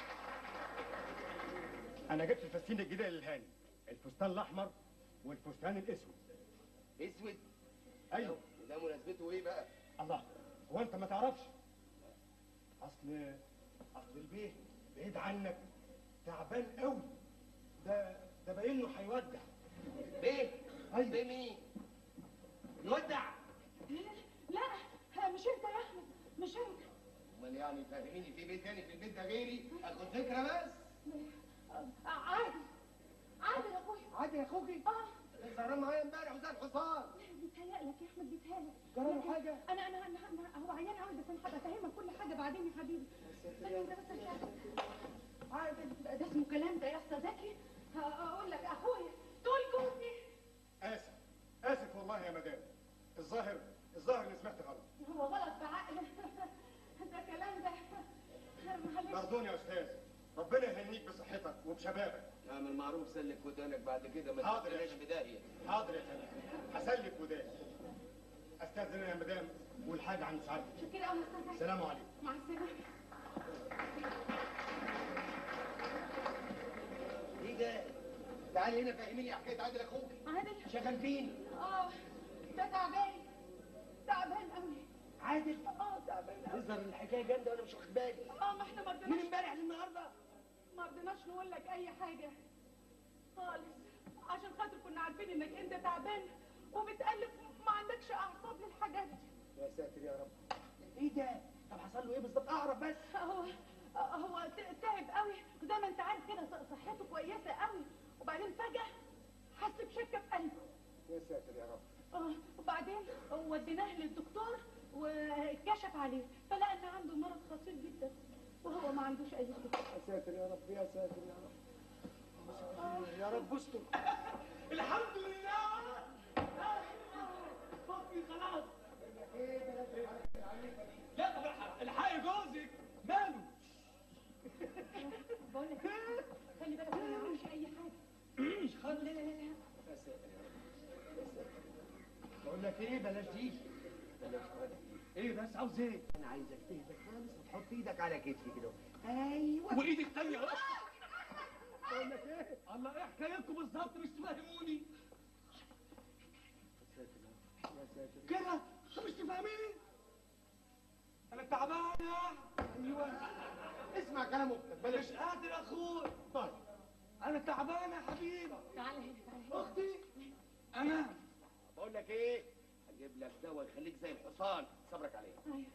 انا جبت الفساتين الجديده للهاني الفستان الاحمر والفستان الاسود اسود ايوه ده مناسبته ايه بقى الله هو انت ما تعرفش اصل اصل البيه بعيد عنك تعبان قوي ده ده باين له هيودع بيه أيوة. بيه مين يودع لا مش انت يا احمد مش انت امال يعني فاهميني في بيت تاني في البيت ده غيري اخد فكره بس آه، عادل عادل يا اخويا عادي يا اخوكي اه سهران معايا امبارح وزي الحصان بيتهيألك يا احمد بيتهيألك جرى له لكن حاجة؟ انا انا انا, أنا هو عيان قوي بس انا هبقى افهمك كل حاجه بعدين يا حبيبي لكن انت بس مش عارف ده ده اسمه كلام ده يا اسطى زكي ه- اقول لك اخويا تقول جوزي اسف اسف والله يا مدام الظاهر الظاهر اني سمعت غلط هو غلط بعقل ده كلام ده معلش مردون يا استاذ ربنا يهنيك بصحتك وبشبابك اعمل معروف سلك ودانك بعد كده ما حاضر يا تبقاش فندم. في داهيه حاضر يا فندم هسلك وداني استاذن يا مدام والحاجه عن سعادتك شوف كده اول استاذ زكي السلام عليكم مع السلامه ايه ده تعالي هنا فهميني حكايه عادل اخوك عادل شغال فين اه ده تعبان تعبان قوي عادل اه تعبان قوي يظهر ان الحكايه جامده وانا مش واخد بالي اه ما احنا ما من رضيناش امبارح للنهارده ما رضيناش نقول لك اي حاجه خالص عشان خاطر كنا عارفين انك انت تعبان وبتألف ما عندكش اعصاب للحاجات دي يا ساتر يا رب ايه ده طب حصل له ايه بالظبط اعرف بس هو هو ت- تعب قوي وزي ما انت عارف كده ص- صحته كويسه قوي وبعدين فجاه حس بشكه في قلبه يا ساتر يا رب اه وبعدين وديناه للدكتور وكشف عليه فلقى ان عنده مرض خطير جدا وهو ما عندوش اي شيء يا ساتر يا رب يا ساتر يا رب يا رب استر الحمد لله فضي خلاص لا طب الحق- الحقي جوزك ماله بقول لك إيه، خلي بالك ما يعملش اي حاجه مش خالص لا لا لا لا يا ساتر يا رب يا ساتر بقول لك ايه بلاش دي بلاش خالص. ايه بس عاوز ايه انا عايزك تهدى خالص وتحط ايدك على كتفي كده ايوه وايدك تانية اهو بقول لك ايه الله ايه حكايتكم بالظبط مش تفهموني يا ساتر يا ساتر كده انتوا مش تفهميني انا تعبان ايوه اسمع كلام اختك بلاش مش قادر يا اخوي طيب انا تعبان يا حبيبي تعالى هنا تعالى هنا اختي انا بقول لك ايه هجيب لك دواء يخليك زي الحصان صبرك عليه أيوة.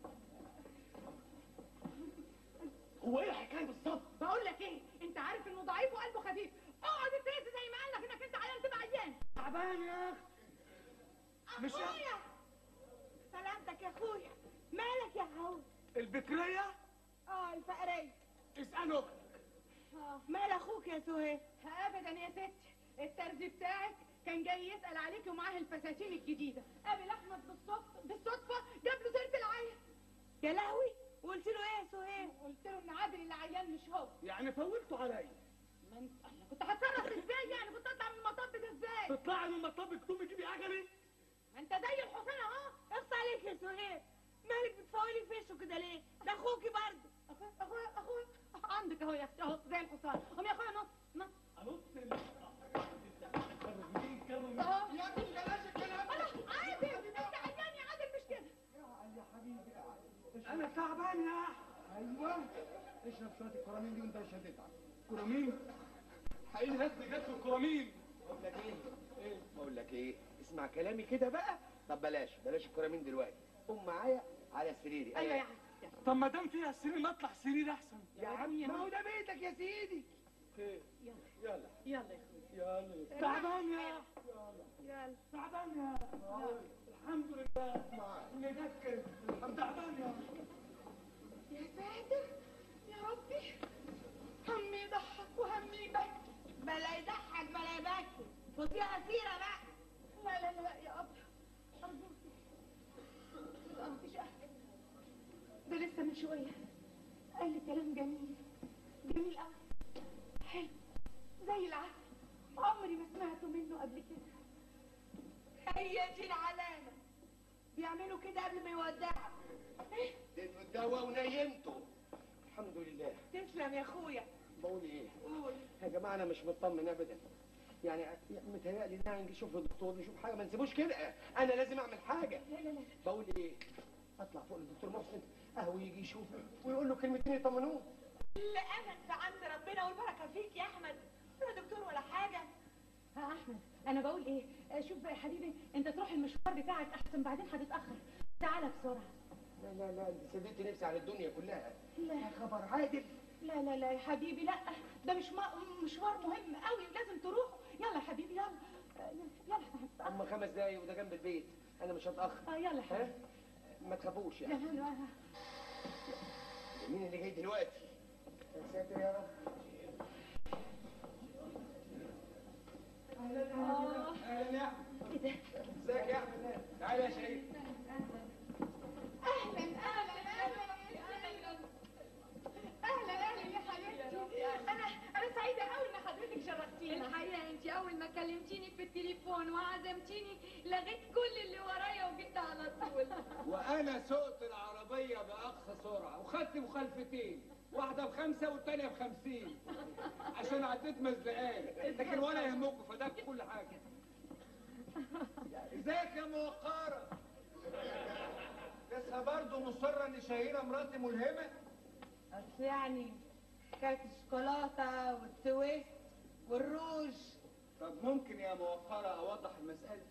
هو ايه الحكايه بالظبط بقول لك ايه انت عارف انه ضعيف وقلبه خفيف اقعد تهز زي ما قال لك انك انت عيان تبقى عيان تعبان يا اخي مش اخويا سلامتك يا اخويا مالك يا عود البكريه اه الفقرية اسالوا اختك اه مال اخوك يا سهيل ابدا يا ستي الترزي بتاعك كان جاي يسال عليك ومعاه الفساتين الجديده قابل احمد بالصدفه بالصدفه جاب له سيره العين يا لهوي وقلت له ايه يا سهيل قلت له ان عادل اللي عيان مش هو يعني فولتوا عليا ما انت أنا كنت هتصرف ازاي يعني كنت اطلع من المطب ده ازاي تطلعي من مطبك تقومي تجيبي عجلي ما انت زي الحصان اهو اخص عليك يا سهيل مالك بتفاولي في وشه كده ليه ده اخوكي برضه اخويا اخويا اخويا عندك اهو يا اختي اهو زي الحصان قوم يا اخويا نط نط انط كرمين كرمين اهو يا ابني بلاش الكلام انا عادل انت عيان يا عادل مش كده انا تعبان يا ايوه اشرب شويه الكرامين دي وانت مش هتتعب كرامين حقيقي هات جت في الكرامين بقول لك ايه ايه بقول لك ايه اسمع كلامي كده بقى طب بلاش بلاش الكرامين دلوقتي قوم معايا على سريري ايوه يا أنا- عادل طب ما دام فيها سرير ما اطلع سرير احسن يا عم ما هو ده بيتك يا سيدي يلا يلا يلا يا اخويا يلا تعبان يا يلا تعبان يا الحمد لله نذكر تعبان يا يا ساتر يا ربي همي يضحك وهمي يبكي بلا يضحك بلا يبكي خديها سيره بقى لا لا لا يا أبا أرجوك لا مفيش أحد ده لسه من شوية قال لي كلام جميل جميل قوي حلو زي العسل عمري ما سمعته منه قبل كده هي دي العلامه بيعملوا كده قبل ما يودعوا اديته الدواء ونيمته الحمد لله تسلم يا اخويا بقول ايه قول يا جماعه انا مش مطمن ابدا يعني متهيألي ان انا نشوف الدكتور نشوف حاجه ما نسيبوش كده انا لازم اعمل حاجه لا لا لا بقول ايه اطلع فوق للدكتور محسن اهو يجي يشوفه ويقول له كلمتين يطمنوه لا انا انت عند ربنا والبركه فيك يا احمد لا دكتور ولا حاجه ها أحمد أنا بقول إيه آه، شوف بقى يا حبيبي أنت تروح المشوار بتاعك أحسن بعدين هتتأخر تعالى بسرعة لا لا لا انت سددت نفسي على الدنيا كلها لا يا خبر عادل لا لا لا يا حبيبي لا ده مش م- مشوار مهم قوي لازم تروح يلا يا حبيبي يلا آه، يلا يا حبيبي هم خمس دقايق وده جنب البيت انا مش هتاخر آه، يلا يا حبيبي ها ما تخافوش يعني يلا يلا مين اللي جاي دلوقتي يا ساتر يا رب آه، اهلا يا احمد ايه ده ازيك يا احمد تعالى يا شريف اهلا اهلا اهلا اهلا اهلا يا حبيبتي انا انا سعيده قوي ان حضرتك شرفتينا الحقيقة انت اول ما كلمتيني في التليفون وعزمتيني لغيت كل اللي ورايا وجيت على طول وانا سوقت العربيه باقصى سرعه وخدت مخالفتين واحده بخمسه والتانيه بخمسين عشان عديت مزلقان لكن ولا يهمكم فداك كل حاجه ازيك يا موقره لسه برضه مصره ان شهيره مراتي ملهمه اصل يعني كانت الشوكولاته والتويست والروج طب ممكن يا موقره اوضح المساله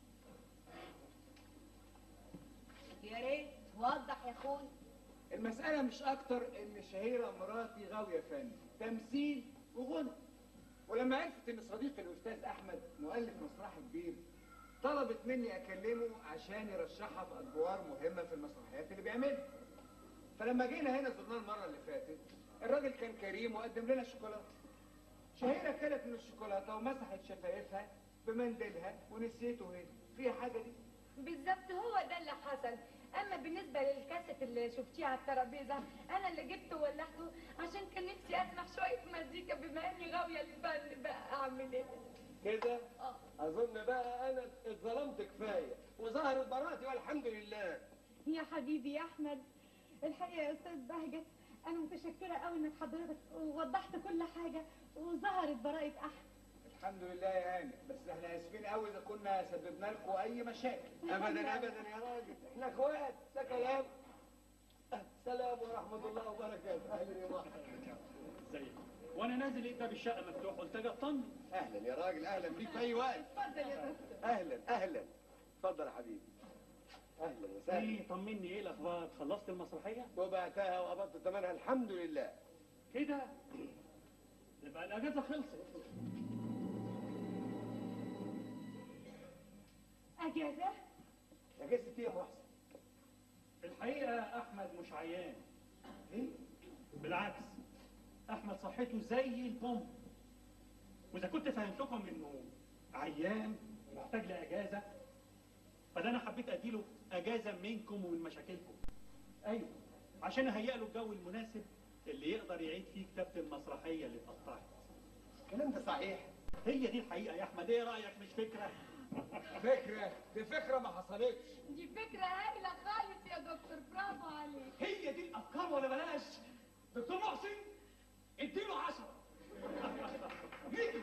يا ريت وضح يا اخوي المسألة مش أكتر إن شهيرة مراتي غاوية فن تمثيل وغنى ولما عرفت إن صديقي الأستاذ أحمد مؤلف مسرح كبير طلبت مني أكلمه عشان يرشحها في أدوار مهمة في المسرحيات اللي بيعملها فلما جينا هنا زرناه المرة اللي فاتت الراجل كان كريم وقدم لنا شوكولاتة شهيرة كلت من الشوكولاتة ومسحت شفايفها بمنديلها ونسيته هنا فيها حاجة دي بالظبط هو ده اللي حصل اما بالنسبة للكاسيت اللي شفتيه على الترابيزة انا اللي جبته وولعته عشان كان نفسي اسمع شوية مزيكا بما اني غاوية الفن بقى اعمل ايه كده اظن بقى انا اتظلمت كفايه وظهرت براءتي والحمد لله يا حبيبي يا احمد الحقيقه يا استاذ بهجت انا متشكره قوي انك حضرتك وضحت كل حاجه وظهرت براءه احمد الحمد لله يا هاني بس احنا اسفين قوي اذا كنا سببنا لكم اي مشاكل ابدا ابدا يا راجل احنا اخوات ده كلام سلام ورحمه الله وبركاته اهلا يا محمد ازيك وانا نازل لقيت باب الشقه مفتوح قلت اجي اطمن اهلا يا راجل اهلا بيك في اي وقت اتفضل يا دكتور اهلا اهلا اتفضل يا حبيبي اهلا وسهلا ايه طمني ايه الاخبار خلصت المسرحيه وبعتها وقبضت ثمنها الحمد لله كده يبقى الاجازه خلصت اجازه اجازه ايه يا محسن الحقيقه احمد مش عيان ايه بالعكس احمد صحته زي البوم واذا كنت فهمتكم انه عيان ومحتاج لاجازه فده انا حبيت اديله اجازه منكم ومن مشاكلكم ايوه عشان اهيئ له الجو المناسب اللي يقدر يعيد فيه كتابه المسرحيه اللي اتقطعت الكلام ده صحيح هي دي الحقيقه يا احمد ايه رايك مش فكره فكره دي فكره ما حصلتش دي فكرة هايلة خالص يا دكتور برافو عليك هي دي الافكار ولا بلاش دكتور محسن اديله عشرة نيجي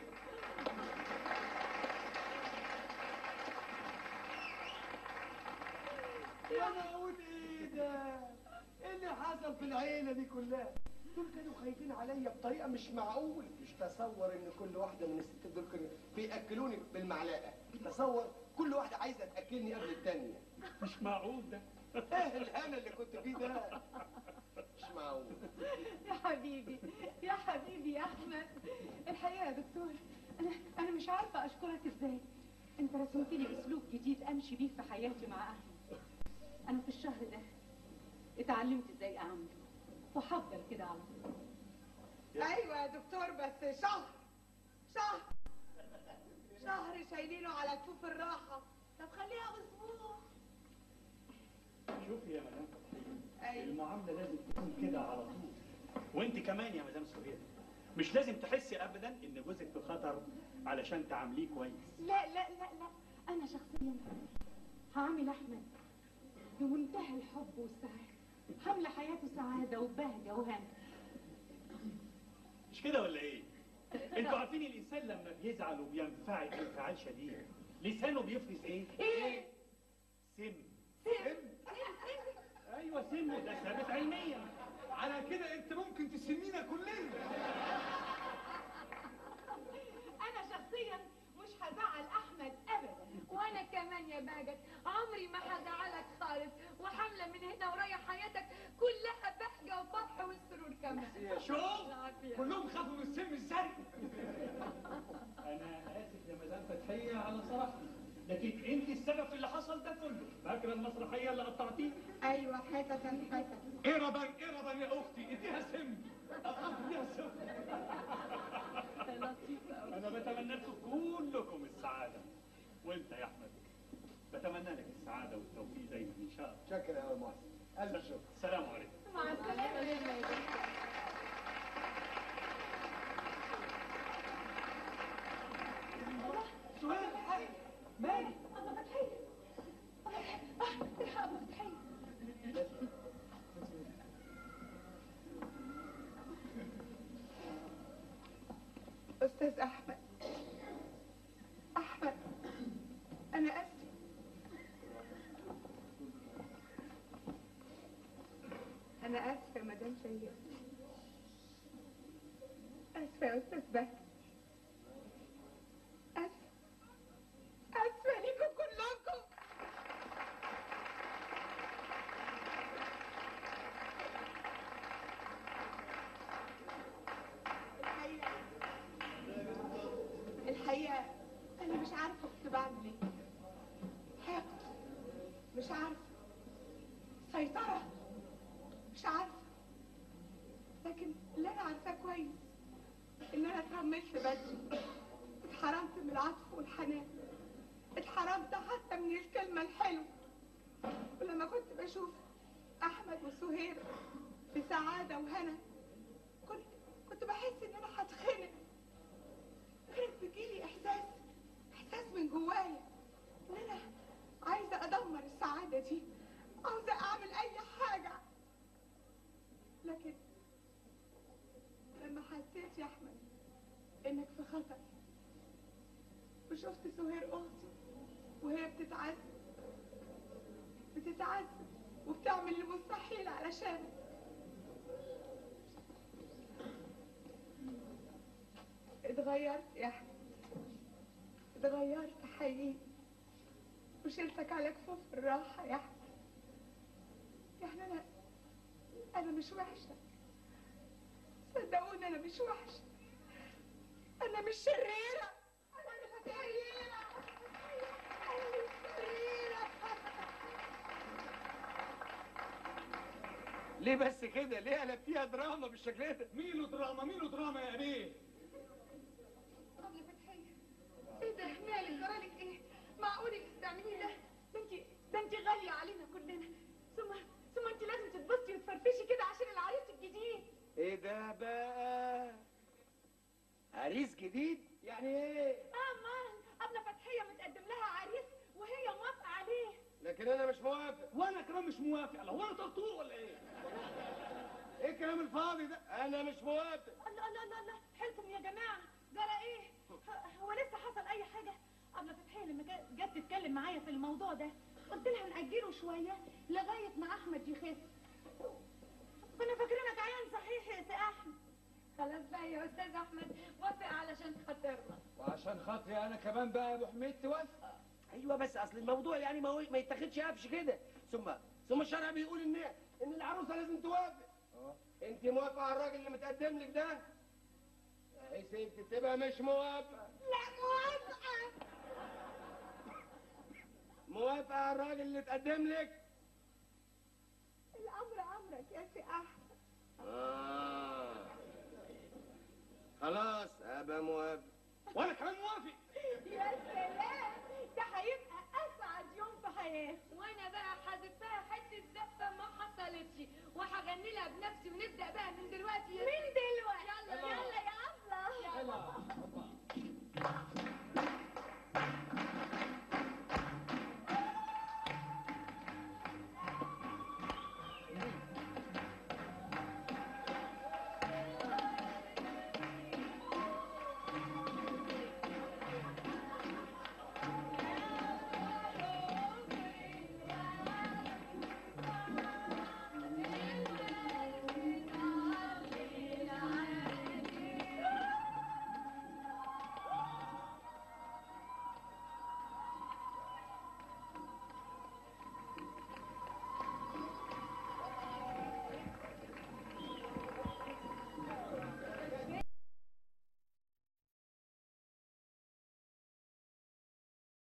وانا اقول ايه ده ايه اللي حصل في العيله دي كلها دول كانوا خايفين عليا بطريقه مش معقول مش تصور ان كل واحده من الستات دول كانوا بياكلوني بالمعلقه تصور كل واحده عايزه تاكلني قبل الثانيه مش معقول ده ايه الهنا اللي كنت فيه ده مش معقول يا حبيبي يا حبيبي يا احمد الحقيقه يا دكتور انا انا مش عارفه اشكرك ازاي انت رسمت لي اسلوب جديد امشي بيه في حياتي مع اهلي انا في الشهر ده اتعلمت ازاي اعمل وهفضل كده على طول ايوه يا دكتور بس شهر شهر شهر شايلينه على كفوف الراحه طب خليها اسبوع شوفي يا مدام ايوه المعامله لازم تكون كده على طول وانت كمان يا مدام سهير مش لازم تحسي ابدا ان جوزك في خطر علشان تعامليه كويس لا لا لا لا انا شخصيا هعمل احمد بمنتهى الحب والسعاده حامله حياته سعاده وبهجه وهنا مش كده ولا ايه انتوا عارفين الانسان لما بيزعل وبينفعل انفعال شديد لسانه بيفرز ايه ايه سم ايوه سم ده ثابت علميا على كده انت ممكن تسمينا كلنا انا شخصيا مش هزعل احمد ابدا وانا كمان يا باجت عمري ما هزعلك خالص وحاملة من هنا ورايح حياتك كلها بهجة وفرح والسرور كمان شوف كلهم خافوا من السم الزرق انا اسف يا مدام فتحيه على صراحتي لكن انت السبب في اللي حصل ده كله فاكره المسرحيه اللي قطعتيها ايوه حتة حتة اربا اربا يا اختي اديها سم اديها سم انا بتمنى لكم كلكم السعاده وانت يا احمد بتمنى لك السعاده والتوفيق دايما ان شاء الله شكرا يا محسن الف شكر السلام عليكم مع السلامة يا ماجد سؤال مالك أبا فتحية أبا فتحية أبا فتحية استاذ احمد احمد انا اسف انا اسفه يا مدام شهير اسفه يا استاذ بكر اسفه اسفه ليكم كلكم الحقيقه الحقيقة أنا مش عارفة كنت بعمل إيه حقد مش عارفة سيطرة مش عارفة لكن اللي أنا عارفاه كويس إن أنا اترملت بدري اتحرمت من العطف والحنان اتحرمت حتى من الكلمة الحلوة ولما كنت بشوف أحمد وسهير في سعادة وهنا كنت كنت بحس إن أنا هتخنق كانت بتجيلي احساس احساس من جوايا ان انا عايزه ادمر السعاده دي عاوزه اعمل اي حاجه لكن لما حسيت يا احمد انك في خطر وشفت سهير اختي وهي بتتعذب بتتعذب وبتعمل المستحيل علشانك اتغيرت يا احمد اتغيرت حقيقي وشلتك على كفوف الراحة يا احمد يعني انا انا مش وحشة صدقوني انا مش وحشة انا مش شريرة انا مش شريرة انا مش شريرة ليه بس كده ليه قلبتيها دراما بالشكل ده ميلو دراما ميلو دراما يا بيه قبل فتحية ايه ده مالك جرالك ايه معقول انك تعملي ده ده انت ده انت غالية علينا كلنا ثم ثم انت لازم تتبسطي وتفرفشي كده عشان العريس الجديد ايه ده بقى عريس جديد يعني ايه امان قبل فتحية متقدم لها عريس وهي موافقة عليه لكن انا مش موافق وانا كمان مش موافق الله هو انا طرطور ولا ايه ايه الكلام الفاضي ده انا مش موافق الله الله الله الله حلكم يا جماعة جرى ايه ه- هو لسه حصل اي حاجة قبل فتحية لما جا- جت تتكلم معايا في الموضوع ده قلت لها نأجله شوية لغاية ما احمد يخف كنا فاكرينك عيان صحيح يا سي احمد خلاص بقى يا استاذ احمد وافق علشان خاطرنا وعشان خاطري انا كمان بقى يا ابو حميد توافق ايوه بس اصل الموضوع يعني ما هو ما يتاخدش قفش كده ثم ثم الشرع بيقول ان ان العروسه لازم توافق انت موافقه على الراجل اللي متقدم لك ده يا ست تبقى مش موافقه لا موافقة موافقه على الراجل اللي اتقدم لك الامر امرك يا سي احمد آه. خلاص ابقى موافق وانا كمان موافق يا سلام ده هيبقى اسعد يوم في حياتي وانا بقى حذفتها حته زفه ما حصلتش وهغني لها بنفسي ونبدا بقى من دلوقتي يا من دلوقتي